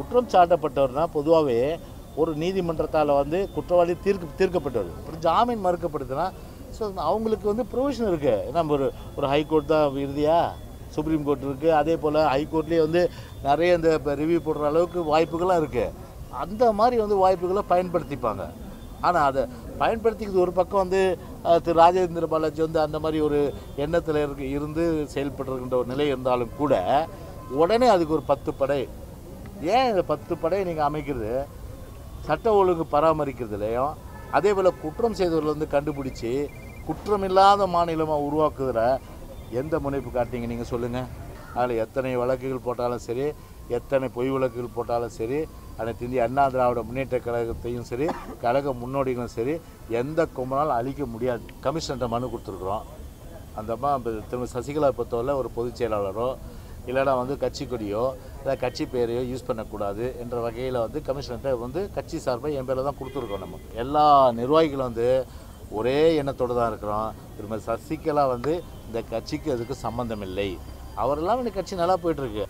குற்றம் சாட்டப்பட்டவர்னா பொதுவாகவே ஒரு நீதிமன்றத்தால் வந்து குற்றவாளி தீர்க்க தீர்க்கப்பட்டவர் ஒரு ஜாமீன் மறுக்கப்படுதுன்னா ஸோ அவங்களுக்கு வந்து ப்ரொவிஷன் இருக்குது நம்ம ஒரு ஒரு ஹைகோர்ட் தான் இறுதியா சுப்ரீம் கோர்ட் இருக்குது அதே போல் ஹைகோர்ட்லேயே வந்து நிறைய இந்த ரிவ்யூ போடுற அளவுக்கு வாய்ப்புகள்லாம் இருக்குது அந்த மாதிரி வந்து வாய்ப்புகளை பயன்படுத்திப்பாங்க ஆனால் அதை பயன்படுத்திக்கிறது ஒரு பக்கம் வந்து அஹ், திரு ராஜேந்திர பாலாஜி வந்து அந்த மாதிரி ஒரு எண்ணத்தில் இருக்கு இருந்து செயல்பட்டுருக்கின்ற ஒரு நிலை இருந்தாலும் கூட உடனே அதுக்கு ஒரு பத்து படை ஏன் இந்த பத்து படையை நீங்கள் அமைக்கிறது சட்ட ஒழுங்கு பராமரிக்கிறதுலையும் அதே போல் குற்றம் செய்தவர்கள் வந்து கண்டுபிடிச்சி குற்றமில்லாத மாநிலமாக உருவாக்குகிற எந்த முனைப்பு காட்டிங்க நீங்கள் சொல்லுங்கள் அதில் எத்தனை வழக்குகள் போட்டாலும் சரி எத்தனை பொய் வழக்குகள் போட்டாலும் சரி அனைத்து இந்திய அண்ணா திராவிட முன்னேற்ற கழகத்தையும் சரி கழக முன்னோடிகளும் சரி எந்த கும்பலாலும் அழிக்க முடியாது கமிஷன்கிட்ட மனு கொடுத்துருக்குறோம் அந்த அம்மா இப்ப திரும்ப சசிகலா பொறுத்தவரை ஒரு பொதுச் செயலாளரோ இல்லைனா வந்து கட்சி கொடியோ இல்லை கட்சி பேரையோ யூஸ் பண்ணக்கூடாது என்ற வகையில் வந்து கமிஷனர்கிட்ட வந்து கட்சி சார்பாக என் பேரில் தான் கொடுத்துருக்கோம் நம்ம எல்லா நிர்வாகிகளும் வந்து ஒரே எண்ணத்தோடு தான் இருக்கிறோம் திரும்ப சசிகலா வந்து இந்த கட்சிக்கு அதுக்கு சம்பந்தம் இல்லை அவரெல்லாம் இந்த கட்சி நல்லா போயிட்டுருக்கு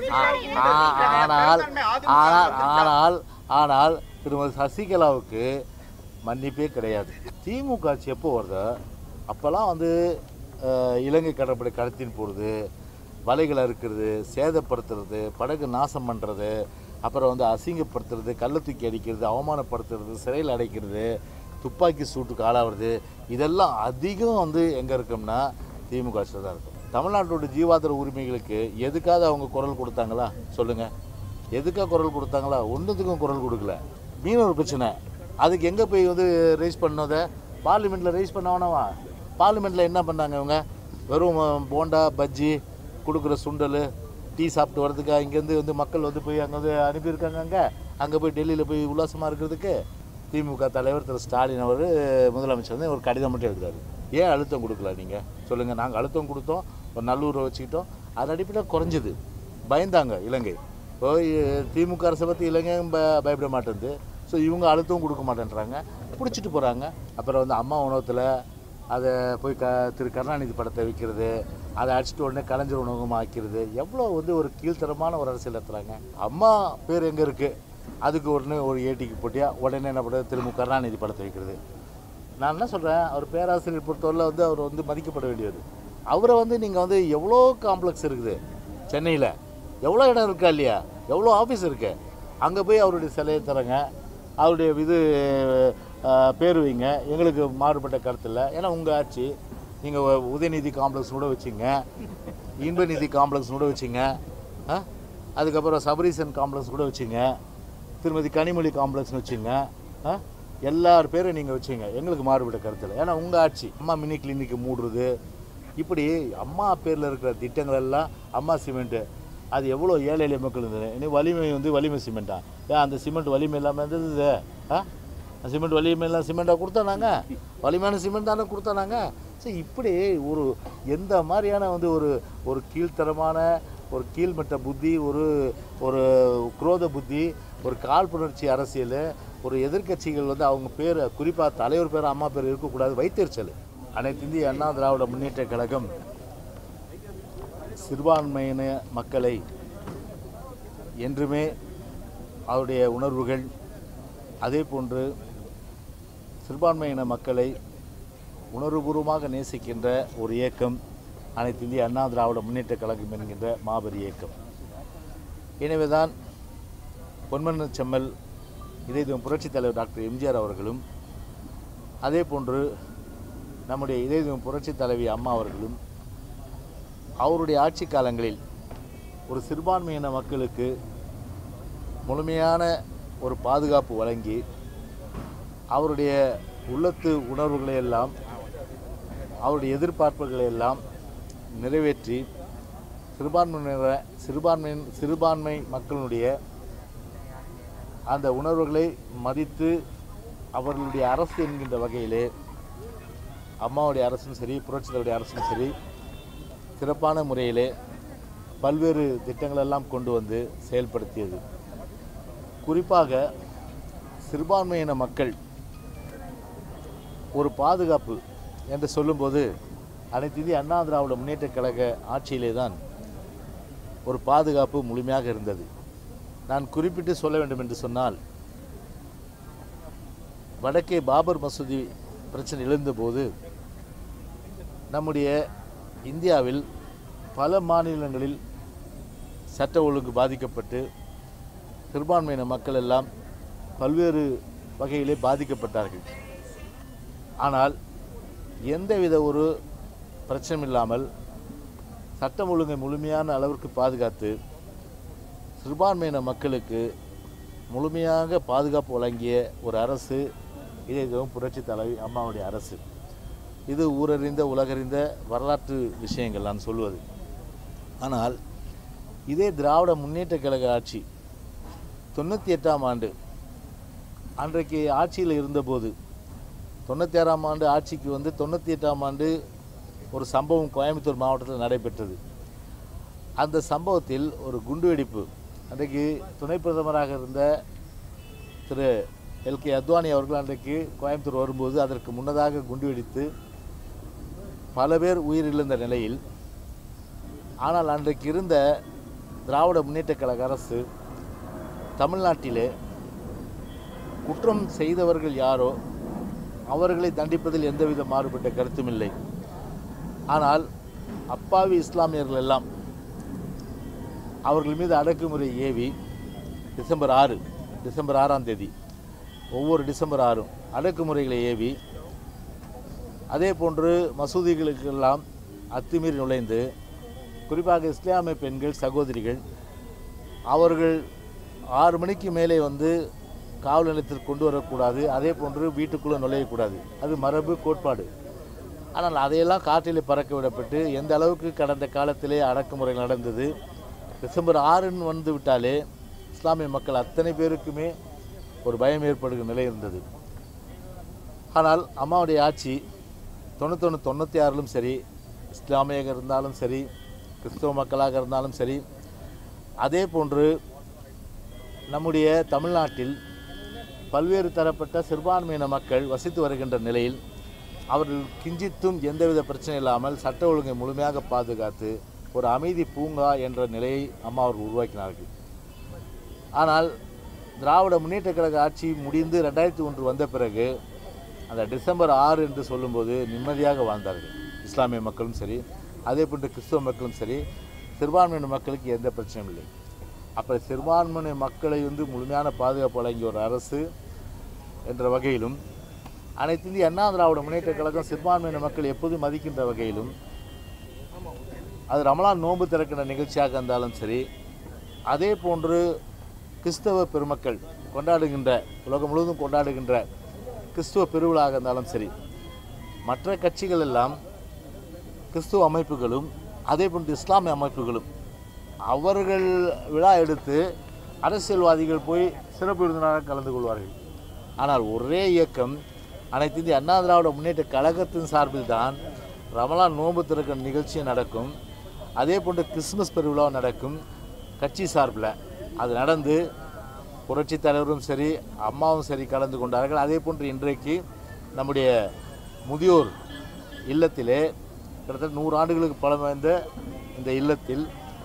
ஆனால் ஆனால் ஆனால் ஆனால் திருமதி சசிகலாவுக்கு மன்னிப்பே கிடையாது திமுக ஆட்சி எப்போ வருதோ அப்போல்லாம் வந்து அஹ், இலங்கை கடற்படை கடத்தின்னு போகிறது வலைகளை அறுக்கிறது சேதப்படுத்துறது படகு நாசம் பண்ணுறது அப்புறம் வந்து அசிங்கப்படுத்துறது கள்ள தூக்கி அடிக்கிறது அவமானப்படுத்துறது சிறையில் அடைக்கிறது துப்பாக்கி சூட்டுக்கு ஆளாகிறது இதெல்லாம் அதிகம் வந்து எங்கே இருக்கோம்னா திமுக ஆட்சியில் தான் இருக்கும் தமிழ்நாட்டோட ஜீவாதார உரிமைகளுக்கு எதுக்காவது அவங்க குரல் கொடுத்தாங்களா சொல்லுங்கள் எதுக்காக குரல் கொடுத்தாங்களா ஒன்றுத்துக்கும் குரல் கொடுக்கல மீனவர் பிரச்சனை அதுக்கு எங்கே போய் வந்து ரைஸ் பண்ணதை பார்லிமெண்ட்டில் ரைஸ் பண்ணவனவா பார்லிமெண்ட்டில் என்ன பண்ணாங்க இவங்க வெறும் அஹ், போண்டா பஜ்ஜி கொடுக்குற சுண்டல் டீ சாப்பிட்டு வரதுக்கு இங்கேருந்து வந்து மக்கள் வந்து போய் அங்கே வந்து அனுப்பியிருக்காங்க அங்கே அங்கே போய் டெல்லியில் போய் உல்லாசமாக இருக்கிறதுக்கு திமுக தலைவர் திரு ஸ்டாலின் அவர் முதலமைச்சர் வந்து ஒரு கடிதம் மட்டும் எழுதுறாரு ஏன் அழுத்தம் கொடுக்கல நீங்கள் சொல்லுங்கள் நாங்கள் அழுத்தம் கொடுத்தோம் ஒரு நல்லூரை வச்சுக்கிட்டோம் அது அடிப்படையில் குறைஞ்சது பயந்தாங்க இலங்கை இப்போ இ- திமுக அரசை பற்றி இலங்கை ப பயப்பட மாட்டேங்குது ஸோ இவங்க அழுத்தம் கொடுக்க மாட்டேன்றாங்க பிடிச்சிட்டு போகிறாங்க அப்புறம் வந்து அம்மா உணவகத்தில் அதை போய் க திரு கருணாநிதி படத்தை விற்கிறது அதை அடிச்சிட்டு உடனே கலைஞர் உணவகமாக ஆக்கிறது எவ்வளோ வந்து ஒரு கீழ்த்தரமான ஒரு அரசியல் நடத்துகிறாங்க அம்மா பேர் எங்கே இருக்குது அதுக்கு உடனே ஒரு ஏடிக்கு போட்டியா உடனே என்ன பண்ணுறது திரும்ப கருணாநிதி படத்தை வைக்கிறது நான் என்ன சொல்கிறேன் அவர் பேராசிரியர் பொறுத்தவரையில் வந்து அவர் வந்து மதிக்கப்பட வேண்டியது அவரை வந்து நீங்கள் வந்து எவ்வளோ காம்ப்ளெக்ஸ் இருக்குது சென்னையில் எவ்வளோ இடம் இருக்கா இல்லையா எவ்வளோ ஆஃபீஸ் இருக்கு அங்கே போய் அவருடைய சிலையை தரங்க அவருடைய இது அஹ், பேர் வைங்க எங்களுக்கு மாறுபட்ட கருத்து இல்லை ஏன்னா உங்கள் ஆட்சி நீங்கள் உதயநிதி காம்ப்ளெக்ஸ் கூட வச்சிங்க இன்பநிதி காம்ப்ளெக்ஸ் கூட வச்சிங்க ஆ? அதுக்கப்புறம் சபரீசன் காம்ப்ளெக்ஸ் கூட வச்சிங்க திருமதி கனிமொழி காம்ப்ளெக்ஸ்னு வச்சுங்க ஆ? எல்லார் பேரும் நீங்கள் வச்சுங்க எங்களுக்கு மாறுபட்ட கருத்தில் ஏன்னா உங்கள் ஆட்சி அம்மா மினி கிளினிக்கு மூடுறது இப்படி அம்மா பேரில் இருக்கிற திட்டங்கள் எல்லாம் அம்மா சிமெண்ட்டு அது எவ்வளோ ஏழை எளிய மக்கள் இருந்தது இனி வலிமை வந்து வலிமை சிமெண்ட்டா ஏன் அந்த சிமெண்ட் வலிமை இல்லாமல் இருந்தது ஆ அந்த சிமெண்ட் வலிமை இல்லாமல் சிமெண்ட்டாக கொடுத்தானாங்க வலிமையான சிமெண்ட் தானே கொடுத்தானாங்க ஸோ இப்படி ஒரு எந்த மாதிரியான வந்து ஒரு ஒரு கீழ்த்தரமான ஒரு கீழ்மட்ட புத்தி ஒரு ஒரு குரோத புத்தி ஒரு காழ்ப்புணர்ச்சி அரசியல் ஒரு எதிர்க்கட்சிகள் வந்து அவங்க பேர் குறிப்பாக தலைவர் பேர் அம்மா பேர் இருக்கக்கூடாது வைத்தறிச்சல் அனைத்து இந்திய அண்ணா திராவிட முன்னேற்ற கழகம் சிறுபான்மையின மக்களை என்றுமே அவருடைய உணர்வுகள் அதே போன்று சிறுபான்மையின மக்களை உணர்வுபூர்வமாக நேசிக்கின்ற ஒரு இயக்கம் அனைத்து இந்திய அண்ணா திராவிட முன்னேற்ற கழகம் என்கின்ற மாபெரும் இயக்கம் எனவேதான் பொன்மன செம்மல் இதய புரட்சித் தலைவர் டாக்டர் எம்ஜிஆர் அவர்களும் அதே போன்று நம்முடைய இதய புரட்சித் தலைவி அம்மா அவர்களும் அவருடைய ஆட்சி காலங்களில் ஒரு சிறுபான்மையின மக்களுக்கு முழுமையான ஒரு பாதுகாப்பு வழங்கி அவருடைய உள்ளத்து உணர்வுகளை எல்லாம் அவருடைய எதிர்பார்ப்புகளை எல்லாம் நிறைவேற்றி சிறுபான்மையினர சிறுபான்மை சிறுபான்மை மக்களுடைய அந்த உணர்வுகளை மதித்து அவர்களுடைய அரசு என்கின்ற வகையிலே அம்மாவுடைய அரசும் சரி புரட்சித்தலைவருடைய அரசும் சரி சிறப்பான முறையிலே பல்வேறு திட்டங்களெல்லாம் கொண்டு வந்து செயல்படுத்தியது குறிப்பாக சிறுபான்மையின மக்கள் ஒரு பாதுகாப்பு என்று சொல்லும்போது அனைத்து இந்திய அண்ணா திராவிட முன்னேற்றக் கழக ஆட்சியிலே தான் ஒரு பாதுகாப்பு முழுமையாக இருந்தது நான் குறிப்பிட்டு சொல்ல வேண்டும் என்று சொன்னால் வடக்கே பாபர் மசூதி பிரச்சனை எழுந்தபோது நம்முடைய இந்தியாவில் பல மாநிலங்களில் சட்ட ஒழுங்கு பாதிக்கப்பட்டு சிறுபான்மையின மக்கள் எல்லாம் பல்வேறு வகையிலே பாதிக்கப்பட்டார்கள் ஆனால் எந்தவித ஒரு பிரச்சனையும் இல்லாமல் சட்டம் ஒழுங்கை முழுமையான அளவிற்கு பாதுகாத்து சிறுபான்மையின மக்களுக்கு முழுமையாக பாதுகாப்பு வழங்கிய ஒரு அரசு இதே இதுவும் புரட்சி தலைவி அம்மாவுடைய அரசு இது ஊரறிந்த உலகறிந்த வரலாற்று விஷயங்கள் நான் சொல்வது ஆனால் இதே திராவிட முன்னேற்ற கழக ஆட்சி தொண்ணூற்றி எட்டாம் ஆண்டு அன்றைக்கு ஆட்சியில் இருந்தபோது தொண்ணூற்றி ஆறாம் ஆண்டு ஆட்சிக்கு வந்து தொண்ணூற்றி எட்டாம் ஆண்டு ஒரு சம்பவம் கோயம்புத்தூர் மாவட்டத்தில் நடைபெற்றது அந்த சம்பவத்தில் ஒரு குண்டுவெடிப்பு அன்றைக்கு துணை பிரதமராக இருந்த திரு எல் கே அத்வானி அவர்கள் அன்றைக்கு கோயம்புத்தூர் வரும்போது அதற்கு முன்னதாக குண்டுவெடித்து பல பேர் உயிரிழந்த நிலையில் ஆனால் அன்றைக்கு இருந்த திராவிட முன்னேற்றக் கழக அரசு தமிழ்நாட்டிலே குற்றம் செய்தவர்கள் யாரோ அவர்களை தண்டிப்பதில் எந்தவித மாறுபட்ட கருத்தும் இல்லை ஆனால் அப்பாவி இஸ்லாமியர்கள் எல்லாம் அவர்கள் மீது அடக்குமுறை ஏவி டிசம்பர் ஆறு டிசம்பர் ஆறாம் தேதி ஒவ்வொரு டிசம்பர் ஆறும் அடக்குமுறைகளை ஏவி அதே போன்று மசூதிகளுக்கெல்லாம் அத்துமீறி நுழைந்து குறிப்பாக இஸ்லாமிய பெண்கள் சகோதரிகள் அவர்கள் ஆறு மணிக்கு மேலே வந்து காவல் நிலையத்திற்கு கொண்டு வரக்கூடாது அதே போன்று வீட்டுக்குள்ளே நுழையக்கூடாது அது மரபு கோட்பாடு ஆனால் அதையெல்லாம் காற்றிலே பறக்க விடப்பட்டு எந்த அளவுக்கு கடந்த காலத்திலே அடக்குமுறை நடந்தது டிசம்பர் ஆறுன்னு வந்து விட்டாலே இஸ்லாமிய மக்கள் அத்தனை பேருக்குமே ஒரு பயம் ஏற்படுகிற நிலை இருந்தது ஆனால் அம்மாவுடைய ஆட்சி தொண்ணூத்தொன்று தொண்ணூற்றி ஆறிலும் சரி இஸ்லாமியாக இருந்தாலும் சரி கிறிஸ்தவ மக்களாக இருந்தாலும் சரி அதே போன்று நம்முடைய தமிழ்நாட்டில் பல்வேறு தரப்பட்ட சிறுபான்மையின மக்கள் வசித்து வருகின்ற நிலையில் அவர்கள் கிஞ்சித்தும் எந்தவித பிரச்சனை இல்லாமல் சட்ட ஒழுங்கை முழுமையாக பாதுகாத்து ஒரு அமைதி பூங்கா என்ற நிலையை அம்மா அவர்கள் உருவாக்கினார்கள் ஆனால் திராவிட முன்னேற்ற கழக ஆட்சி முடிந்து ரெண்டாயிரத்தி ஒன்று வந்த பிறகு அந்த டிசம்பர் ஆறு என்று சொல்லும்போது நிம்மதியாக வாழ்ந்தார்கள் இஸ்லாமிய மக்களும் சரி அதே போன்று கிறிஸ்தவ மக்களும் சரி சிறுபான்மையின மக்களுக்கு எந்த பிரச்சனையும் இல்லை அப்போ சிறுபான்மையின மக்களை வந்து முழுமையான பாதுகாப்பு வழங்கிய ஒரு அரசு என்ற வகையிலும் அனைத்து இந்திய அண்ணா திராவிட முன்னேற்ற கழகம் சிறுபான்மையின மக்கள் எப்போதும் மதிக்கின்ற வகையிலும் அது ரமலான் நோன்பு திறக்கிற நிகழ்ச்சியாக இருந்தாலும் சரி அதே போன்று கிறிஸ்தவ பெருமக்கள் கொண்டாடுகின்ற உலகம் முழுவதும் கொண்டாடுகின்ற கிறிஸ்துவ பெருவிழாக இருந்தாலும் சரி மற்ற கட்சிகள் எல்லாம் கிறிஸ்துவ அமைப்புகளும் அதே போன்று இஸ்லாமிய அமைப்புகளும் அவர்கள் விழா எடுத்து அரசியல்வாதிகள் போய் சிறப்பு விருந்தினராக கலந்து கொள்வார்கள் ஆனால் ஒரே இயக்கம் அனைத்து இந்திய அண்ணா திராவிட முன்னேற்ற கழகத்தின் சார்பில் தான் ரமலான் நோன்பு திறக்கிற நிகழ்ச்சி நடக்கும் அதே போன்று கிறிஸ்மஸ் பெருவிழா நடக்கும் கட்சி சார்பில் அது நடந்து புரட்சி தலைவரும் சரி அம்மாவும் சரி கலந்து கொண்டார்கள் அதே போன்று இன்றைக்கு நம்முடைய முதியோர் இல்லத்திலே கிட்டத்தட்ட நூறு ஆண்டுகளுக்கு பழம் வாய்ந்த இந்த இல்லத்தில்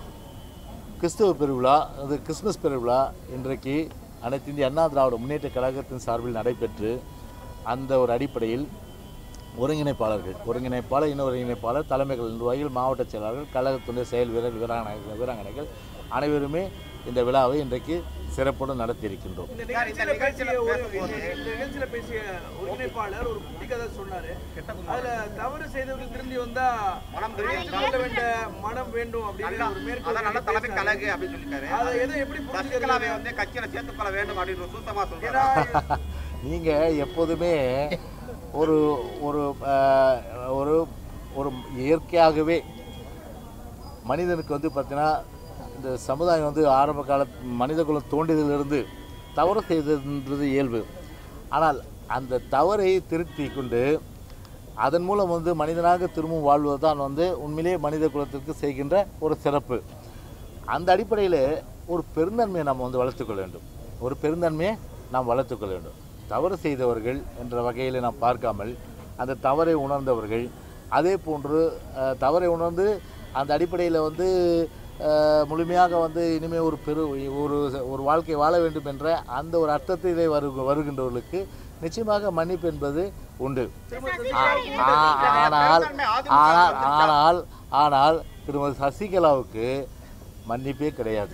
கிறிஸ்தவ பெருவிழா அது கிறிஸ்மஸ் பெருவிழா இன்றைக்கு அனைத்து இந்திய அண்ணா திராவிட முன்னேற்ற கழகத்தின் சார்பில் நடைபெற்று அந்த ஒரு அடிப்படையில் ஒருங்கிணைப்பாளர்கள் ஒருங்கிணைப்பாளர் இன்னொரு ஒருங்கிணைப்பாளர் தலைமைகள் நிர்வாகிகள் மாவட்ட செயலாளர்கள் கழகத்துடைய செயல் வீரர் வீராங்கனை வீராங்கனைகள் அனைவருமே இந்த விழாவை இன்றைக்கு சிறப்புடன் நடத்தியிருக்கின்றோம் இந்த நிகழ்ச்சியில பேசிய ஒரு இந்த நிகழ்ச்சியில பேசிய ஒருங்கிணைப்பாளர் ஒரு குட்டி கதை சொன்னாரு அதுல தவறு செய்தவர்கள் திரும்பி வந்தா மனம் சொல்ல வேண்ட மனம் வேண்டும் அப்படின்னு ஒரு மேற்கோள் அதான் நல்ல தலைமை பேசினாரு. கழகு அப்படின்னு சொல்லிருக்காரு அதை எதை எப்படி சசிகலாவை புரிஞ்சுக்கிறது வந்து கட்சியில சேர்த்துக்கொள்ள வேண்டும் அப்படின்னு ஒரு சூத்தமா ஏன்னா சொல்றாரு நீங்கள் எப்போதுமே ஒரு ஒரு ஆஹ், ஒரு ஒரு இயற்கையாகவே மனிதனுக்கு வந்து பார்த்தீங்கன்னா இந்த சமுதாயம் வந்து ஆரம்ப கால மனித குலம் தோன்றியதிலிருந்து தவறு செய்ததுன்றது இயல்பு ஆனால் அந்த தவறை திருத்தி கொண்டு அதன் மூலம் வந்து மனிதனாக திரும்பவும் வாழ்வது தான் வந்து உண்மையிலே மனித குலத்திற்கு செய்கின்ற ஒரு சிறப்பு அந்த அடிப்படையில் ஒரு பெருந்தன்மையை நம்ம வந்து வளர்த்துக்கொள்ள வேண்டும் ஒரு பெருந்தன்மையை நாம் வளர்த்துக்கொள்ள வேண்டும் தவறு செய்தவர்கள் என்ற வகையில் நாம் பார்க்காமல் அந்த தவறை உணர்ந்தவர்கள் அதே போன்று அஹ், தவறை உணர்ந்து அந்த அடிப்படையில் வந்து அஹ், முழுமையாக வந்து இனிமேல் ஒரு பெரு ஒரு ஒரு வாழ்க்கை வாழ வேண்டும் என்ற அந்த ஒரு அர்த்தத்திலே வரு வருகின்றவர்களுக்கு நிச்சயமாக மன்னிப்பு என்பது உண்டு ஆ- ஆ- ஆனால் ஆனால் ஆனால் ஆனால் திருமதி சசிகலாவுக்கு மன்னிப்பே கிடையாது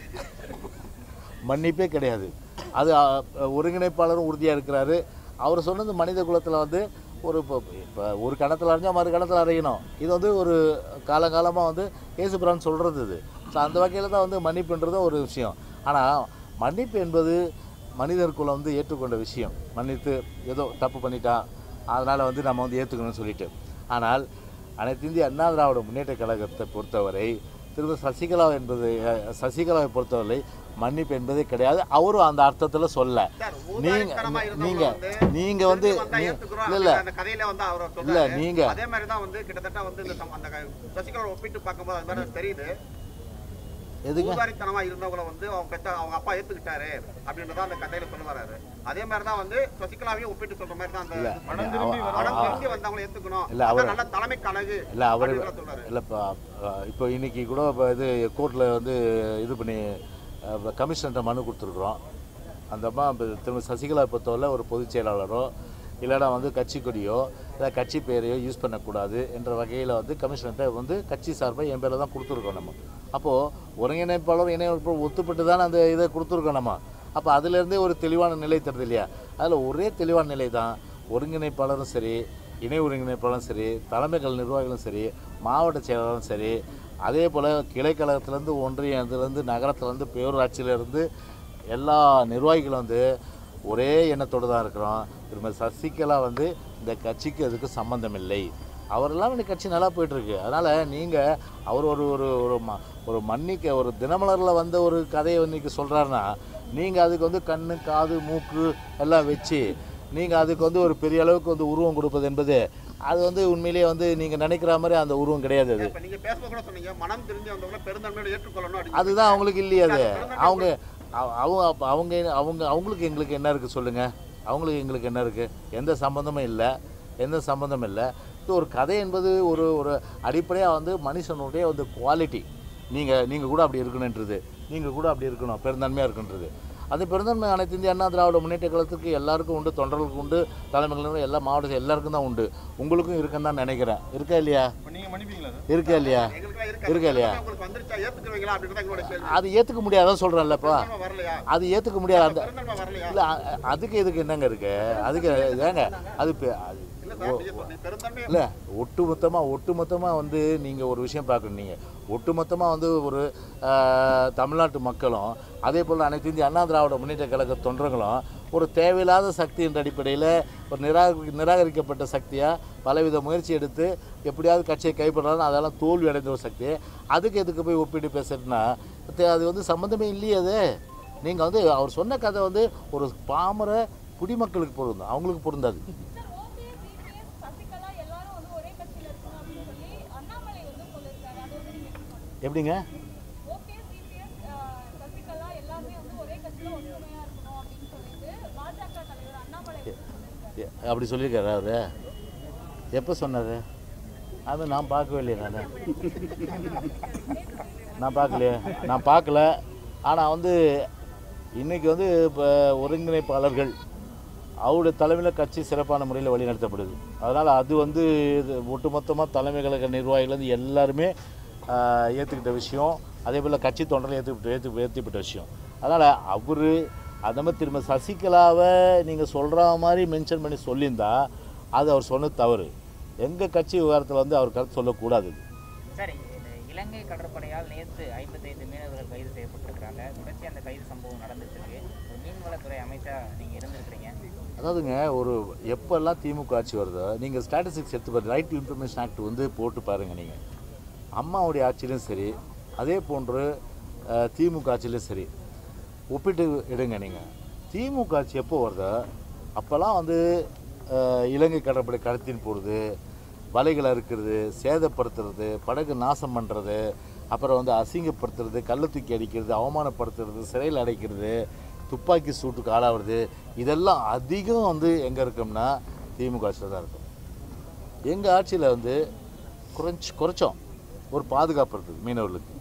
மன்னிப்பே கிடையாது அது அ, ஒருங்கிணைப்பாளரும் உறுதியாக இருக்கிறாரு அவர் சொன்னது மனித குலத்தில் வந்து ஒரு இப்போ இப்போ ஒரு கணத்தில் அரைஞ்சா மறு கணத்தில் அரையணும் இது வந்து ஒரு காலங்காலமாக வந்து இயேசுபிரான் சொல்கிறது இது ஸோ அந்த வகையில் தான் வந்து மன்னிப்புன்றது ஒரு விஷயம் ஆனால் மன்னிப்பு என்பது மனிதர் குலம் வந்து ஏற்றுக்கொண்ட விஷயம் மன்னித்து ஏதோ தப்பு பண்ணிட்டான் அதனால் வந்து நம்ம வந்து ஏற்றுக்கணும்னு சொல்லிட்டு ஆனால் அனைத்து இந்திய அண்ணா திராவிட முன்னேற்ற கழகத்தை பொறுத்தவரை திரும்ப சசிகலா என்பது அஹ், சசிகலாவை பொறுத்தவரை மன்னிப்பு என்பதே கிடையாது அவரும் அந்த அர்த்தத்தில் சொல்ல சார், நீங்க ஊதாரித்தனமா இருந்தவங்க நீங்க வந்து நீங்க வந்து திரும்பி வந்தா நீ- ஏத்துக்கிறோம் இல்ல இல்ல அப்படிங்கிற அந்த கதையில வந்து அவர் இல்ல சொல்றாரு. நீங்க அதே மாதிரி தான் வந்து கிட்டத்தட்ட வந்து இந்த சம்- அந்த க- சசிகலா ஒப்பிட்டு பார்க்கும்போது அது மாதிரி தெரியுது எதுங்க ஊதாரித்தனமா இருந்தவங்கள வந்து அவங்க பெற்ற அவங்க அப்பா ஏத்துக்கிட்டாரு அப்படின்றத அந்த கதையில சொல்ல வராரு அதே மாதிரி தான் வந்து சசிகலாவையும் ஒப்பிட்டு சொல்ற மாதிரி தான் அந்த இல்ல மனம் அவ- அவ- திரும்பி வந்தவங்களை ஏத்துக்கணும் இல்ல, அவர்- அதான் நல்ல தலைமை கழகு இல்ல அவர் அப்படின்றத சொல்றாரு இல்லை இப்போ இப்போ இன்னைக்கு கூட இப்போ இது கோர்ட்டில் வந்து இது பண்ணி கமிஷனர்கிட்ட மனு கொடுத்துருக்குறோம் அந்த அம்மா இப்ப திரும்ப சசிகலா பொறுத்தவரை ஒரு பொதுச் செயலாளரோ இல்லைனா வந்து கட்சி கொடியோ இல்லை கட்சி பேரையோ யூஸ் பண்ணக்கூடாது என்ற வகையில் வந்து கமிஷனர்கிட்ட வந்து கட்சி சார்பாக என் பேரில் தான் கொடுத்துருக்கோம் நம்ம அப்போது ஒருங்கிணைப்பாளர் இணையமைப்பாளர் ஒத்துப்பட்டு தானே அந்த இதை கொடுத்துருக்கோம் நம்ம அப்போ அதுலேருந்தே ஒரு தெளிவான நிலை தருது இல்லையா அதில் ஒரே தெளிவான நிலை தான் ஒருங்கிணைப்பாளரும் சரி இணை ஒருங்கிணைப்பாளரும் சரி தலைமைகள் நிர்வாகிகளும் சரி மாவட்ட செயலாளரும் சரி அதே போல் கிளைக்கழகத்துலேருந்து ஒன்றியத்துலேருந்து நகரத்துலேருந்து பேரூராட்சியிலேருந்து எல்லா நிர்வாகிகளும் வந்து ஒரே எண்ணத்தோடு தான் இருக்கிறோம் திரும்ப சசிகலா வந்து இந்த கட்சிக்கு அதுக்கு சம்பந்தம் இல்லை அவரெல்லாம் இந்த கட்சி நல்லா போயிட்டுருக்கு அதனால் நீங்கள் அவர் ஒரு ஒரு ஒரு ம ஒரு மன்னிக்க ஒரு தினமலரில் வந்த ஒரு கதையை இன்னைக்கு சொல்கிறாருன்னா நீங்கள் அதுக்கு வந்து கண்ணு காது மூக்கு எல்லாம் வச்சு நீங்கள் அதுக்கு வந்து ஒரு பெரிய அளவுக்கு வந்து உருவம் கொடுப்பது என்பது அது வந்து உண்மையிலேயே வந்து நீங்கள் நினைக்கிற மாதிரி அந்த உருவம் கிடையாது அது இப்ப நீங்க பேசும்போது கூட சொன்னீங்க மனம் திரும்பி வந்தவங்களை பெருந்தன்மையோட ஏற்றுக்கொள்ளணும் அப்படின்னு அதுதான் அவங்களுக்கு இல்லையே அது அவங்க அவ- அவங்க அப்ப அவங்க அவங்க அவங்களுக்கு எங்களுக்கு என்ன இருக்குது சொல்லுங்கள் அவங்களுக்கு எங்களுக்கு என்ன இருக்குது எந்த சம்மந்தமும் இல்லை எந்த சம்மந்தமும் இல்லை இது ஒரு கதை என்பது ஒரு ஒரு அடிப்படையாக வந்து மனுஷனுடைய வந்து குவாலிட்டி நீங்கள் நீங்கள் கூட அப்படி இருக்கணுன்றது நீங்கள் கூட அப்படி இருக்கணும் பெருந்தன்மையாக இருக்குன்றது அந்த பெருந்தன்மை அனைத்து இந்திய அண்ணா திராவிட முன்னேற்ற கழகத்துக்கு எல்லாருக்கும் உண்டு தொண்டர்களுக்கு உண்டு தலைமைகளுக்கும் எல்லா மாவட்டத்தில் எல்லாருக்கும் தான் உண்டு உங்களுக்கும் இருக்குன்னு தான் நினைக்கிறேன் இருக்கா இல்லையா நீங்க மன்னிப்பீங்களா சார் இருக்கா இல்லையா எங்களுக்குலாம் இருக்கா இருக்கு இல்லையா உங்களுக்கு வந்துருச்சா ஏத்துக்குவீங்களா அப்படின்றத எங்களோட கேள்வி அது ஏற்றுக்க முடியாதான் சொல்கிறேன்லப்பா பெருந்தன்மை வரலையா அது ஏற்றுக்க முடியாது அந்த பெருந்தன்மை வரலையா இல்லை அதுக்கு இதுக்கு என்னங்க இருக்கு அதுக்கு ஏங்க அது பெ- அது இல்ல சார் நீங்க சொன்னீங்க, பெருந்தன்மை இல்லை ஒட்டுமொத்தமாக ஒட்டுமொத்தமாக வந்து நீங்கள் ஒரு விஷயம் பார்க்கணும் நீங்கள் ஒட்டுமொத்தமாக வந்து ஒரு ஆஹ், தமிழ்நாட்டு மக்களும் அதே போல் அனைத்து இந்திய அண்ணா திராவிட முன்னேற்ற கழக தொண்டர்களும் ஒரு தேவையில்லாத சக்தி என்ற அடிப்படையில் ஒரு நிராகரி நிராகரிக்கப்பட்ட சக்தியாக பலவித முயற்சி எடுத்து எப்படியாவது கட்சியை கைப்பற்றலாம் அதெல்லாம் தோல்வி அடைந்த ஒரு சக்தி அதுக்கு எதுக்கு போய் ஒப்பிட்டு பேசுறதுன்னா தே- அது வந்து சம்மந்தமே இல்லையே அது நீங்கள் வந்து அவர் சொன்ன கதை வந்து ஒரு பாமர குடிமக்களுக்கு பொருந்தும் அவங்களுக்கு பொருந்தாது சார் ஓபிஎஸ் இபிஎஸ் சசிகலா எல்லாரும் வந்து ஒரே கட்சியில இருக்கணும் அப்படின்னு சொல்லி அண்ணாமலை வந்து சொல்லியிருக்காரு அது வந்து நீங்க எப்படி பாக்குறீங்க? எப்படிங்க ஓபிஎஸ் இபிஎஸ் சசிகலா எல்லாருமே வந்து ஒரே கட்சியில ஒற்றுமையா இருக்கணும் அப்படின்னு சொல்லிட்டு பாஜக தலைவர் அண்ணாமலை வந்து சொல்லியிருக்காரு எ- அப்படி சொல்லியிருக்காரு அவரு எப்போ சொன்னார் அது நான் பார்க்கவே இல்லையே நான் நான் பார்க்கலையே நான் பார்க்கல ஆனால் வந்து இன்றைக்கி வந்து இப்போ ஒருங்கிணைப்பாளர்கள் அவருடைய தலைமையில் கட்சி சிறப்பான முறையில் வழிநடத்தப்படுது அதனால் அது வந்து இது ஒட்டுமொத்தமாக தலைமை கழக நிர்வாகிகள் எல்லாருமே ஆஹ், ஏற்றுக்கிட்ட விஷயம் அதே போல் கட்சி தொண்டர்கள் ஏற்றுக்கிட்ட ஏற்று ஏற்றுக்கிட்ட விஷயம் அதனால் அவர் அந்த மாதிரி திரும்ப சசிகலாவை நீங்கள் சொல்கிற மாதிரி மென்ஷன் பண்ணி சொல்லியிருந்தா அது அவர் சொன்னது தவறு எங்கள் கட்சி விவகாரத்தில் வந்து அவர் கருத்து சொல்லக்கூடாது சரி இது இலங்கை கடற்படையால் நேற்று ஐம்பத்தைந்து மீனவர்கள் கைது செய்யப்பட்டிருக்கிறாங்க தொடர்ச்சி அந்த கைது சம்பவம் நடந்துட்டு இருக்கு ஒரு மீன்வளத்துறை அமைச்சா நீங்க இருந்திருக்கிறீங்க அதாவதுங்க ஒரு எப்போல்லாம் திமுக ஆட்சி வருதோ நீங்கள் ஸ்டாட்டிஸ்டிக்ஸ் எடுத்து பாருங்க ரைட் டு இன்ஃபர்மேஷன் ஆக்ட் வந்து போட்டு பாருங்கள் நீங்கள் அம்மாவுடைய ஆட்சியிலும் சரி அதே போன்று அஹ், திமுக ஆட்சியிலும் சரி ஒப்பிட்டு எடுங்க நீங்கள் திமுக ஆட்சி எப்போ வருதோ அப்போல்லாம் வந்து அஹ், இலங்கை கடற்படை கடத்தின்னு போகிறது வலைகளை அறுக்கிறது சேதப்படுத்துறது படகு நாசம் பண்ணுறது அப்புறம் வந்து அசிங்கப்படுத்துறது கள்ள தூக்கி அடிக்கிறது அவமானப்படுத்துறது சிறையில் அடைக்கிறது துப்பாக்கி சூட்டுக்கு ஆளாகிறது இதெல்லாம் அதிகம் வந்து எங்கே இருக்கோம்னா திமுக ஆட்சியில் தான் இருக்கும் எங்கள் ஆட்சியில் வந்து குறைஞ்சி குறைச்சோம் ஒரு பாதுகாப்பு இருக்குது மீனவர்களுக்கு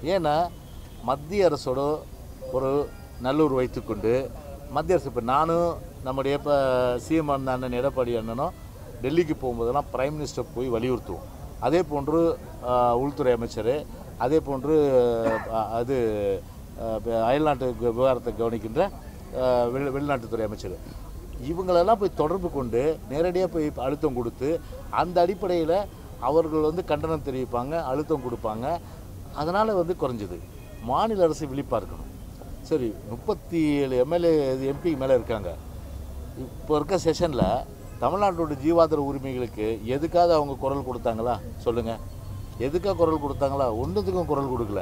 ஏன்னா மத்திய அரசோட ஒரு நல்லூர் வைத்துக்கொண்டு மத்திய அரசு இப்போ நானும் நம்முடைய இப்போ சிஎம் அண்ணன் எடப்பாடி அண்ணனும் டெல்லிக்கு போகும்போதெல்லாம் பிரைம் மினிஸ்டர் போய் வலியுறுத்துவோம் அதே போன்று ஆஹ், உள்துறை அமைச்சர் அதே போன்று ஆஹ், அது ஆஹ், அயல்நாட்டு விவகாரத்தை கவனிக்கின்ற ஆஹ், வெளி வெளிநாட்டுத்துறை அமைச்சர் இவங்களெல்லாம் போய் தொடர்பு கொண்டு நேரடியாக போய் அழுத்தம் கொடுத்து அந்த அடிப்படையில் அவர்கள் வந்து கண்டனம் தெரிவிப்பாங்க அழுத்தம் கொடுப்பாங்க அதனால் வந்து குறைஞ்சது மாநில அரசு விழிப்பாக இருக்கணும் சரி முப்பத்தி ஏழு எம்எல்ஏ எம்பி மேலே இருக்காங்க இப்போ இருக்க செஷனில் தமிழ்நாட்டோட ஜீவாதார உரிமைகளுக்கு எதுக்காவது அவங்க குரல் கொடுத்தாங்களா சொல்லுங்கள் எதுக்காக குரல் கொடுத்தாங்களா ஒன்றுத்துக்கும் குரல் கொடுக்கல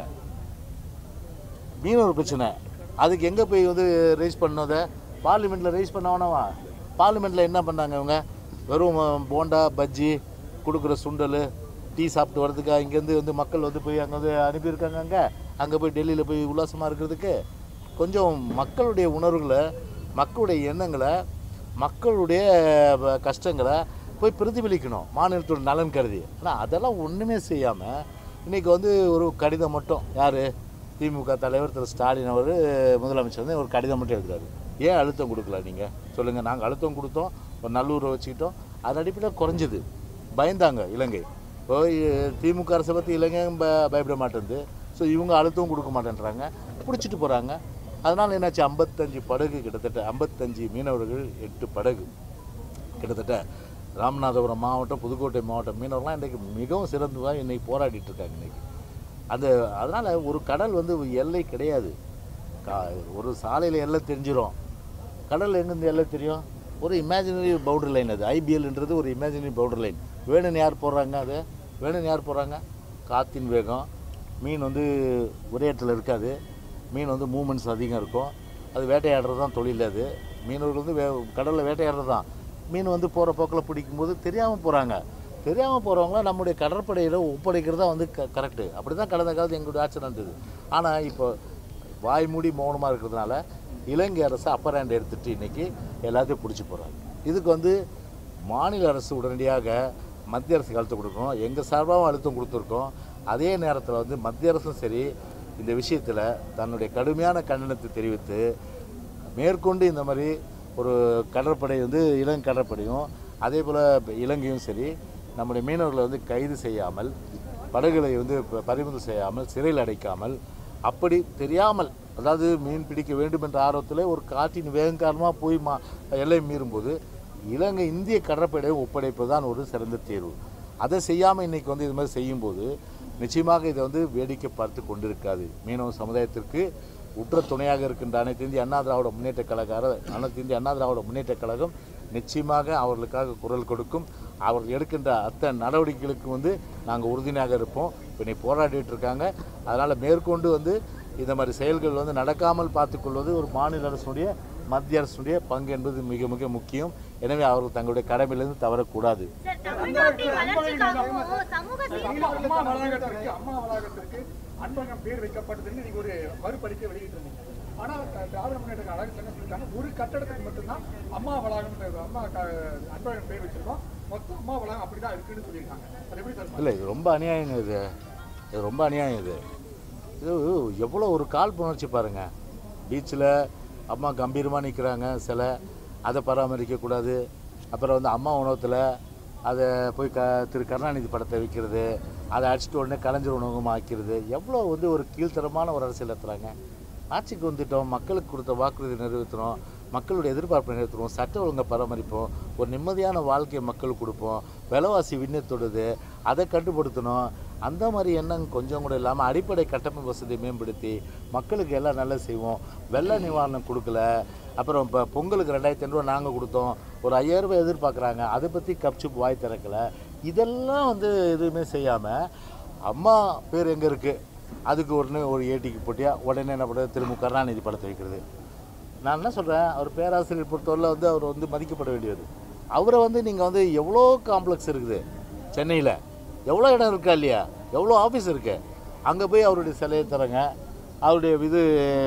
மீனவர் பிரச்சனை அதுக்கு எங்கே போய் வந்து ரைஸ் பண்ணதை பார்லிமெண்ட்டில் ரைஸ் பண்ண வேணாவா பார்லிமெண்ட்டில் என்ன பண்ணாங்க இவங்க வெறும் அஹ், போண்டா பஜ்ஜி கொடுக்குற சுண்டல் டீ சாப்பிட்டு வரதுக்கா இங்கேருந்து வந்து மக்கள் வந்து போய் அங்கே வந்து அனுப்பியிருக்காங்க அங்கே அங்கே போய் டெல்லியில் போய் உல்லாசமாக இருக்கிறதுக்கு கொஞ்சம் மக்களுடைய உணர்வுகளை மக்களுடைய எண்ணங்களை மக்களுடைய வ- கஷ்டங்களை போய் பிரதிபலிக்கணும் மாநிலத்தோட நலன் கருதி ஆனால் அதெல்லாம் ஒன்றுமே செய்யாமல் இன்றைக்கி வந்து ஒரு கடிதம் மட்டும் யார் திமுக தலைவர் திரு ஸ்டாலின் அவர் முதலமைச்சர் வந்து ஒரு கடிதம் மட்டும் எழுதுறாரு ஏன் அழுத்தம் கொடுக்கல நீங்கள் சொல்லுங்கள் நாங்கள் அழுத்தம் கொடுத்தோம் ஒரு நல்லூரை வச்சுக்கிட்டோம் அதன் அடிப்படையில் குறைஞ்சது பயந்தாங்க இலங்கை இப்போ இ- திமுக அரசை பற்றி இலங்கை ப பயப்பட மாட்டேங்குது ஸோ இவங்க அழுத்தம் கொடுக்க மாட்டேன்றாங்க பிடிச்சிட்டு போகிறாங்க அதனால் என்னாச்சு ஐம்பத்தஞ்சு படகு கிட்டத்தட்ட ஐம்பத்தஞ்சு மீனவர்கள் எட்டு படகு கிட்டத்தட்ட ராமநாதபுரம் மாவட்டம் புதுக்கோட்டை மாவட்டம் மீனவர்கள்லாம் இன்றைக்கு மிகவும் சிறந்ததாக இன்னைக்கு போராடிட்டு இருக்காங்க இன்னைக்கு அந்த அதனால் ஒரு கடல் வந்து எல்லை கிடையாது கா ஒரு சாலையில் எல்லை தெரிஞ்சிரும் கடல் எங்கேருந்து எல்லை தெரியும் ஒரு இமேஜினரி பவுண்டரி லைன் அது ஐபிஎல்ன்றது ஒரு இமேஜினரி பவுண்டரி லைன் வேணும்னு யார் போடுறாங்க அது வேணும்னு யார் போடுறாங்க காற்றின் வேகம் மீன் வந்து ஒரே இடத்துல இருக்காது மீன் வந்து மூமெண்ட்ஸ் அதிகம் இருக்கும் அது வேட்டையாடுறது தான் தொழில் அது மீனவர்கள் வந்து வே கடலில் வேட்டையாடுறது தான் மீன் வந்து போகிற போக்கில் பிடிக்கும்போது தெரியாமல் போகிறாங்க தெரியாமல் போகிறவங்கள நம்முடைய கடற்படையில் ஒப்படைக்கிறது தான் வந்து க கரெக்டு அப்படி தான் கடந்த காலத்து எங்களுடைய ஆட்சி நடந்தது ஆனால் இப்போ வாய் மூடி மௌனமாக இருக்கிறதுனால இலங்கை அரசு அப்பர் ஹேண்ட் எடுத்துட்டு இன்னைக்கு எல்லாத்தையும் பிடிச்சி போகிறாங்க இதுக்கு வந்து மாநில அரசு உடனடியாக மத்திய அரசுக்கு அழுத்தம் கொடுக்கணும் எங்கள் சார்பாகவும் அழுத்தம் கொடுத்துருக்கோம் அதே நேரத்தில் வந்து மத்திய அரசும் சரி இந்த விஷயத்தில் தன்னுடைய கடுமையான கண்டனத்தை தெரிவித்து மேற்கொண்டு இந்த மாதிரி ஒரு கடற்படை வந்து இலங்கை கடற்படையும் அதே போல் இலங்கையும் சரி நம்முடைய மீனவர்களை வந்து கைது செய்யாமல் படகுகளை வந்து ப- பறிமுதல் செய்யாமல் சிறையில் அடைக்காமல் அப்படி தெரியாமல் அதாவது மீன் பிடிக்க வேண்டும் என்ற ஆர்வத்தில் ஒரு காற்றின் வேகம் காரணமாக போய் மா எல்லை மீறும்போது இலங்கை இந்திய கடற்படையை ஒப்படைப்பது தான் ஒரு சிறந்த தேர்வு அதை செய்யாமல் இன்றைக்கி வந்து இது மாதிரி செய்யும்போது நிச்சயமாக இதை வந்து வேடிக்கை பார்த்து கொண்டிருக்காது மீனவ சமுதாயத்திற்கு உற்ற துணையாக இருக்கின்ற அனைத்து இந்திய அண்ணா திராவிட முன்னேற்ற கழக அர- அனைத்து இந்திய அண்ணா திராவிட முன்னேற்ற கழகம் நிச்சயமாக அவர்களுக்காக குரல் கொடுக்கும் அவர் எடுக்கின்ற அத்தனை நடவடிக்கைகளுக்கு வந்து நாங்கள் உறுதுணையாக இருப்போம் இப்போ நீ போராடிட்டு இருக்காங்க அதனால் மேற்கொண்டு வந்து இந்த மாதிரி செயல்கள் வந்து நடக்காமல் பார்த்துக்கொள்வது ஒரு மாநில அரசுடைய மத்திய அரசுடைய பங்கு என்பது மிக மிக முக்கியம் எனவே அவர்கள் தங்களுடைய கடமையிலிருந்து தவறக்கூடாது சார் தமிழ்நாட்டின் வளர்ச்சிக்காகவும் சமூக சீர்திருத்த அம்மா வளாகத்திற்கு அம்மா வளாகத்திற்கு அன்பகம் பேர் வைக்கப்பட்டதுன்னு நீங்க ஒரு மறுபடிக்கை வெளியிட்டிருந்தீங்க ஆனா த- திராவிட முன்னேற்ற கழகம் என்ன சொல்லிட்டாங்க ஒரு கட்டடத்துக்கு மட்டும்தான் அம்மா வளாகம் அம்மா க- அன்பகம் பேர் வச்சிருக்கோம் மொத்தம் அம்மா வளாகம் அப்படிதான் இருக்குன்னு சொல்லியிருக்காங்க அது எப்படி தருமா இல்லை இது ரொம்ப அநியாயங்க இது இது ரொம்ப அநியாயம் இது இது எவ்வளோ ஒரு காழ்ப்புணர்ச்சி பாருங்கள் பீச்சில் அம்மா கம்பீரமாக நிற்கிறாங்க சிலை அதை பராமரிக்கக்கூடாது அப்புறம் வந்து அம்மா உணவத்தில் அதை போய் க திரு கருணாநிதி படத்தை வைக்கிறது அதை அடிச்சிட்டு உடனே கலைஞர் உணவகமாக ஆக்கிறது எவ்வளோ வந்து ஒரு கீழ்த்தரமான ஒரு அரசியல் நடத்துகிறாங்க ஆட்சிக்கு வந்துட்டோம் மக்களுக்கு கொடுத்த வாக்குறுதி நிறைவேற்றுறோம் மக்களுடைய எதிர்பார்ப்பை நிறைவேற்றுறோம் சட்ட ஒழுங்கை பராமரிப்போம் ஒரு நிம்மதியான வாழ்க்கையை மக்களுக்கு கொடுப்போம் விலைவாசி விண்ணை தொடுது அதை கட்டுப்படுத்தணும் அந்த மாதிரி எண்ணம் கொஞ்சம் கூட இல்லாமல் அடிப்படை கட்டமைப்பு வசதியை மேம்படுத்தி மக்களுக்கு எல்லாம் நல்லா செய்வோம் வெள்ள நிவாரணம் கொடுக்கல அப்புறம் இப்போ பொங்கலுக்கு ரெண்டாயிரத்தி ஐநூறுரூவா நாங்கள் கொடுத்தோம் ஒரு ஐயாயிரம் ரூபாய் எதிர்பார்க்குறாங்க அதை பற்றி கப்சுப் வாய் திறக்கலை இதெல்லாம் வந்து எதுவுமே செய்யாமல் அம்மா பேர் எங்கே இருக்குது அதுக்கு உடனே ஒரு ஏடிக்கு போட்டியாக உடனே என்ன பண்ணுறது திரும்ப கருணாநிதி படத்தை வைக்கிறது நான் என்ன சொல்கிறேன் அவர் பேராசிரியர் பொறுத்தவரை வந்து அவர் வந்து மதிக்கப்பட வேண்டியது அவரை வந்து நீங்கள் வந்து எவ்வளோ காம்ப்ளெக்ஸ் இருக்குது சென்னையில் எவ்வளோ இடம் இருக்கா இல்லையா எவ்வளோ ஆஃபீஸ் இருக்கு அங்கே போய் அவருடைய சிலையை தரங்க அவருடைய இது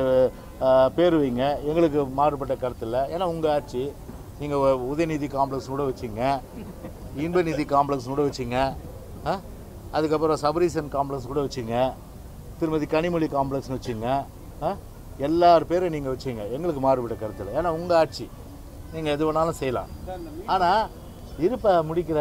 அஹ், பேர் வைங்க எங்களுக்கு மாறுபட்ட கருத்து இல்லை ஏன்னா உங்கள் ஆட்சி நீங்கள் உதயநிதி காம்ப்ளெக்ஸ் கூட வச்சிங்க இன்பநிதி காம்ப்ளெக்ஸ் கூட வச்சிங்க ஆ? அதுக்கப்புறம் சபரீசன் காம்ப்ளெக்ஸ் கூட வச்சிங்க திருமதி கனிமொழி காம்ப்ளெக்ஸ்னு வச்சுங்க ஆ எல்லார் பேரும் நீங்கள் வச்சுங்க எங்களுக்கு மாறுபட்ட கருத்தில் ஏன்னா உங்கள் ஆட்சி நீங்கள் எது வேணாலும் செய்யலாம் ஆனால் இருப்ப முடிக்கிற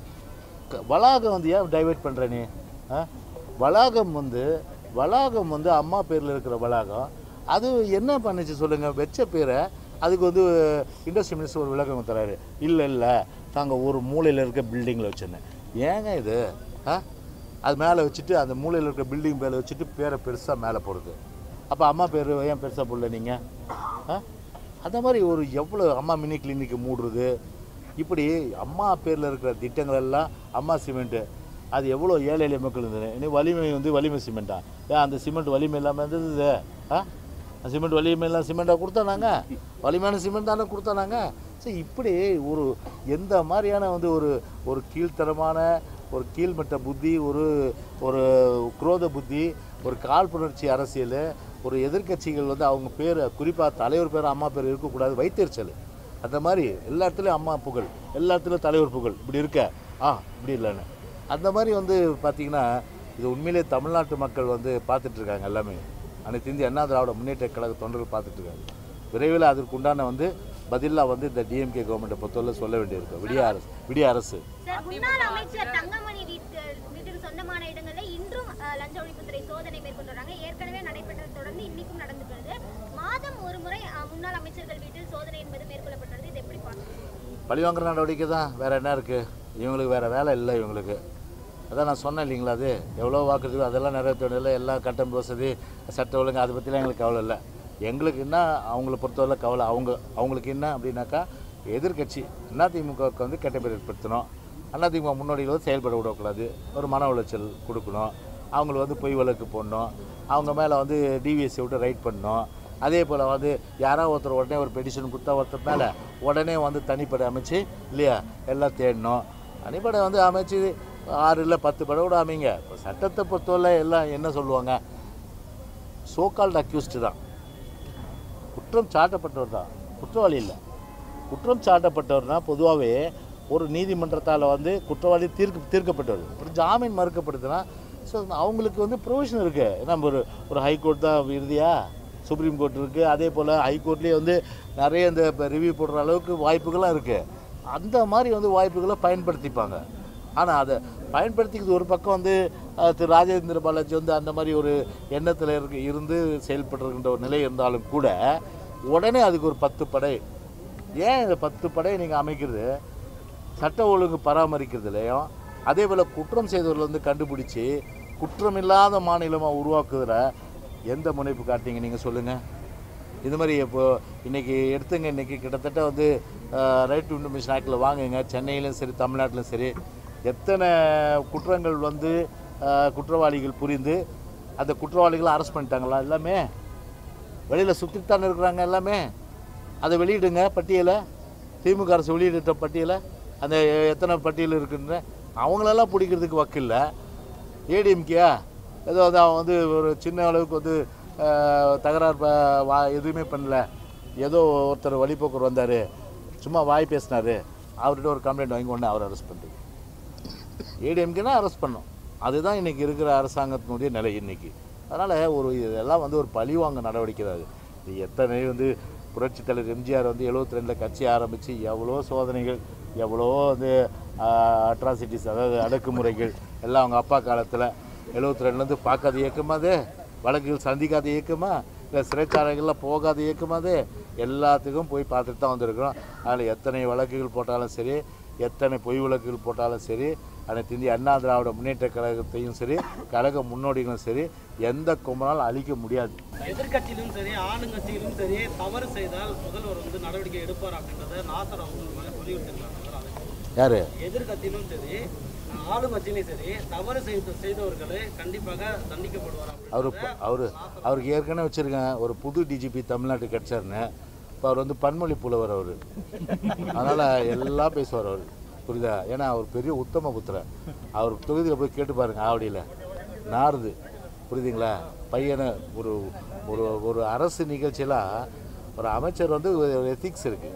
க- வளாகம் வந்து ஏன் டைவர்ட் பண்ணுற நீ ஆ? வளாகம் வந்து வளாகம் வந்து அம்மா பேரில் இருக்கிற வளாகம் அது என்ன பண்ணுச்சு சொல்லுங்கள் வச்ச பேரை அதுக்கு வந்து இண்டஸ்ட்ரி மினிஸ்டர் ஒரு விளக்கம் தராரு இல்லை இல்லை நாங்கள் ஒரு மூலையில் இருக்க பில்டிங்கில் வச்சுருந்தேன் ஏங்க இது ஆ அது மேலே வச்சுட்டு அந்த மூலையில் இருக்க பில்டிங் மேலே வச்சுட்டு பேரை பெருசாக மேலே போடுறது அப்போ அம்மா பேர் ஏன் பெருசாக போடல நீங்கள் ஆ அந்த மாதிரி ஒரு எவ்வளோ அம்மா மினி கிளினிக்கு மூடுறது இப்படி அம்மா பேரில் இருக்கிற திட்டங்கள் எல்லாம் அம்மா சிமெண்ட்டு அது எவ்வளோ ஏழை எளிய மக்கள் இருந்தது இன்னும் வலிமை வந்து வலிமை சிமெண்ட்டா ஏன் அந்த சிமெண்ட் வலிமை இல்லாமல் இருந்தது ஆ அந்த சிமெண்ட் வலிமை இல்லாமல் சிமெண்ட்டாக கொடுத்தானாங்க வலிமையான சிமெண்ட் தானே கொடுத்தானாங்க ஸோ இப்படி ஒரு எந்த மாதிரியான வந்து ஒரு ஒரு கீழ்த்தரமான ஒரு கீழ்மட்ட புத்தி ஒரு ஒரு குரோத புத்தி ஒரு காழ்ப்புணர்ச்சி அரசியல் ஒரு எதிர்க்கட்சிகள் வந்து அவங்க பேர் குறிப்பாக தலைவர் பேர் அம்மா பேர் இருக்கக்கூடாது வைத்தறிச்சல் அந்த மாதிரி எல்லா இடத்துலையும் அம்மா புகழ் எல்லா இடத்துலையும் தலைவர் புகழ் இப்படி இருக்க ஆ இப்படி இல்லைன்னு அந்த மாதிரி வந்து பார்த்திங்கன்னா இது உண்மையிலே தமிழ்நாட்டு மக்கள் வந்து பார்த்துட்டு இருக்காங்க எல்லாமே அனைத்து இந்திய அண்ணா திராவிட முன்னேற்ற கழக தொண்டர்கள் பார்த்துட்டு இருக்காங்க விரைவில் அதற்கு உண்டான வந்து பதிலாக வந்து இந்த டிஎம்கே கவர்மெண்ட்டை பொறுத்தவரை சொல்ல வேண்டியிருக்கு விடிய அரசு விடிய அரசு சார் முன்னாள் அமைச்சர் தங்கமணி வீட்டு வீட்டுக்கு சொந்தமான இடங்களில் இன்றும் அஹ், லஞ்ச ஒழிப்புத்துறை சோதனை மேற்கொண்டு வராங்க ஏற்கனவே நடைபெற்றதை தொடர்ந்து இன்னைக்கும் நடந்து வருது மாதம் ஒரு முறை அஹ், முன்னாள் அமைச்சர்கள் வீட்டில் சோதனை என்பது மேற்கொள்ளப்பட்டது இது எப்படி பார்க்கணும் பழிவாங்குற நடவடிக்கை தான் வேறு என்ன இருக்குது இவங்களுக்கு வேறு வேலை இல்லை இவங்களுக்கு அதான் நான் சொன்னேன் இல்லைங்களா அது எவ்வளோ வாக்குறுதிகளோ அதெல்லாம் நிறைவேற்றணும் எல்லாம் கட்டண வசதி சட்ட ஒழுங்கு அதை பற்றிலாம் எங்களுக்கு கவலை இல்லை எங்களுக்கு என்ன அவங்கள பொறுத்தவரை கவலை அவங்க அவங்களுக்கு என்ன அப்படின்னாக்கா எதிர்க்கட்சி அதிமுகவுக்கு வந்து கெட்ட பேர் ஏற்படுத்தணும் அதிமுக முன்னோடிகள் வந்து செயல்பட விடக்கூடாது ஒரு மன உளைச்சல் கொடுக்கணும் அவங்களுக்கு வந்து பொய் வழக்கு போடணும் அவங்க மேலே வந்து டிவிஎஸ்சி விட்டு ரைட் பண்ணணும் அதே போல் வந்து யாராவது ஒருத்தர் உடனே ஒரு பெட்டிஷன் கொடுத்தா ஒருத்தர் மேலே உடனே வந்து தனிப்படை அமைச்சு இல்லையா எல்லாம் தேடணும் தனிப்படை வந்து அமைச்சு ஆறு இல்லை பத்து படை கூட அமைங்க இப்போ சட்டத்தை பொறுத்தவரை எல்லாம் என்ன சொல்லுவாங்க சோகால்ட் அக்யூஸ்டு தான் குற்றம் சாட்டப்பட்டவர் தான் குற்றவாளி இல்லை குற்றம் சாட்டப்பட்டவர்னா பொதுவாகவே ஒரு நீதிமன்றத்தால் வந்து குற்றவாளி தீர்க்க தீர்க்கப்பட்டவர் ஒரு ஜாமீன் மறுக்கப்படுதுன்னா ஸோ அவங்களுக்கு வந்து ப்ரொவிஷன் இருக்குது நம்ம ஒரு ஒரு ஹைகோர்ட் தான் இறுதியா சுப்ரீம் கோர்ட் இருக்குது அதே போல் ஹைகோர்ட்லேயே வந்து நிறைய இந்த ரிவ்யூ போடுற அளவுக்கு வாய்ப்புகள்லாம் இருக்குது அந்த மாதிரி வந்து வாய்ப்புகளை பயன்படுத்திப்பாங்க ஆனால் அதை பயன்படுத்திக்கிறது ஒரு பக்கம் வந்து அஹ், திரு ராஜேந்திர பாலாஜி வந்து அந்த மாதிரி ஒரு எண்ணத்தில் இருக்கு இருந்து செயல்படுறதுன்ற ஒரு நிலை இருந்தாலும் கூட உடனே அதுக்கு ஒரு பத்து படை ஏன் இந்த பத்து படையை நீங்கள் அமைக்கிறது சட்ட ஒழுங்கு பராமரிக்கிறதுலையும் அதே போல் குற்றம் செய்தவர்கள் வந்து கண்டுபிடிச்சி குற்றமில்லாத மாநிலமாக உருவாக்குகிற எந்த முனைப்பு காட்டுறீங்க நீங்கள் சொல்லுங்கள் இது மாதிரி இப்போ இன்றைக்கி எடுத்துங்க இன்றைக்கி கிட்டத்தட்ட வந்து ரைட் டு இன்ஃபர்மேஷன் ஆக்டில் வாங்குங்க சென்னையிலும் சரி தமிழ்நாட்டிலும் சரி எத்தனை குற்றங்கள் வந்து அஹ், குற்றவாளிகள் புரிந்து அந்த குற்றவாளிகளை அரெஸ்ட் பண்ணிட்டாங்களா எல்லாமே வெளியில் சுற்றித்தானே இருக்கிறாங்க எல்லாமே அதை வெளியிடுங்க பட்டியலை திமுக அரசு வெளியிட்ட பட்டியலை அந்த எத்தனை பட்டியல் இருக்குன்னு அவங்களெல்லாம் பிடிக்கிறதுக்கு வக்கில்ல ஏடிஎம்கேயா ஏதோ வந்து அவன் வந்து ஒரு சின்ன அளவுக்கு வந்து அஹ், தகராறு ப- வா எதுவுமே பண்ணல ஏதோ ஒருத்தர் வழிபோக்கர் வந்தார் சும்மா வாய் பேசினார் அவர்கிட்ட ஒரு கம்ப்ளைண்ட் வாங்கி உடனே அவரை அரெஸ்ட் பண்ணுறது ஏடிஎம்கேனா அரெஸ்ட் பண்ணோம் அதுதான் இன்றைக்கி இருக்கிற அரசாங்கத்தினுடைய நிலை இன்னைக்கு அதனால் ஒரு இதெல்லாம் வந்து ஒரு பழிவாங்க நடவடிக்கை தான் அது இது எத்தனை வந்து புரட்சித் தலைவர் எம்ஜிஆர் வந்து 72 ரெண்டில் கட்சி ஆரம்பித்து எவ்வளோ சோதனைகள் எவ்வளோ வந்து அட்ராசிட்டிஸ் அதாவது அடக்குமுறைகள் எல்லாம் அவங்க அப்பா காலத்தில் 72 ரெண்டுலேருந்து பார்க்காத இயக்கமா அது வழக்குகள் சந்திக்காத இயக்கமா இல்லை சிறைச்சாலைகளில் போகாத இயக்கமா அது எல்லாத்துக்கும் போய் பார்த்துட்டு தான் வந்திருக்கிறோம் அதில் எத்தனை வழக்குகள் போட்டாலும் சரி எத்தனை பொய் வழக்குகள் போட்டாலும் சரி அனைத்து இந்திய அண்ணா திராவிட முன்னேற்ற கழகத்தையும் சரி கழக முன்னோடிகளும் சரி எந்த கும்பலாலும் அழிக்க முடியாது எதிர்க்கட்சியிலும் சரி ஆளுங்கட்சியிலும் சரி தவறு செய்தால் முதல்வர் வந்து நடவடிக்கை எடுப்பார் அப்படின்றத நாசர் அவங்க மேல வலியுறுத்திருக்காங்க யார் எதிர்க்கட்சியிலும் சரி ஆளுங்கட்சியிலும் சரி தவறு செய்த செய்தவர்களை கண்டிப்பாக தண்டிக்கப்படுவார் அவர் அப்படின்றத அவர் அவருக்கு ஏற்கனவே வச்சுருக்கேன் ஒரு புது டிஜிபி தமிழ்நாட்டுக்கு கிடச்சாருன்னு இப்போ அவர் வந்து பன்மொழி புலவர் அவர் அதனால் எல்லாம் பேசுவார் அவர் புரியுதா ஏன்னா அவர் பெரிய உத்தம புத்திரன் அவர் தொகுதியில் போய் கேட்டு பாருங்க ஆவடியில் நாறுது புரியுதுங்களா பையனை ஒரு ஒரு ஒரு அரசு நிகழ்ச்சியெல்லாம் ஒரு அமைச்சர் வந்து ஒரு எத்திக்ஸ் இருக்குது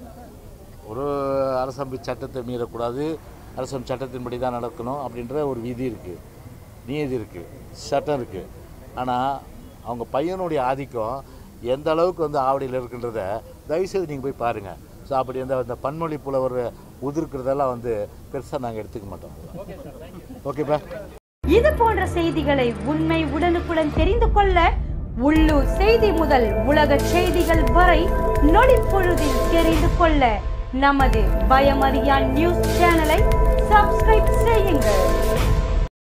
ஒரு அரசமைப்பு சட்டத்தை மீறக்கூடாது அரசமைப்பு சட்டத்தின்படி தான் நடக்கணும் அப்படின்ற ஒரு விதி இருக்குது நீதி இருக்குது சட்டம் இருக்குது ஆனால் அவங்க பையனுடைய ஆதிக்கம் எந்த அளவுக்கு வந்து ஆவடியில் இருக்குன்றத தயவுசெய்து நீங்கள் போய் பாருங்கள் ஸோ அப்படி அந்த அந்த பன்மொழி புலவர் உதிர்க்கிறதெல்லாம் வந்து பெருசாக நாங்கள் எடுத்துக்க மாட்டோம் ஓகேப்பா இது போன்ற செய்திகளை உண்மை உடனுக்குடன் தெரிந்து கொள்ள உள்ளூர் செய்தி முதல் உலக செய்திகள் வரை நொடிப்பொழுதில் தெரிந்து கொள்ள நமது பயமறியான் நியூஸ் சேனலை சப்ஸ்கிரைப் செய்யுங்கள்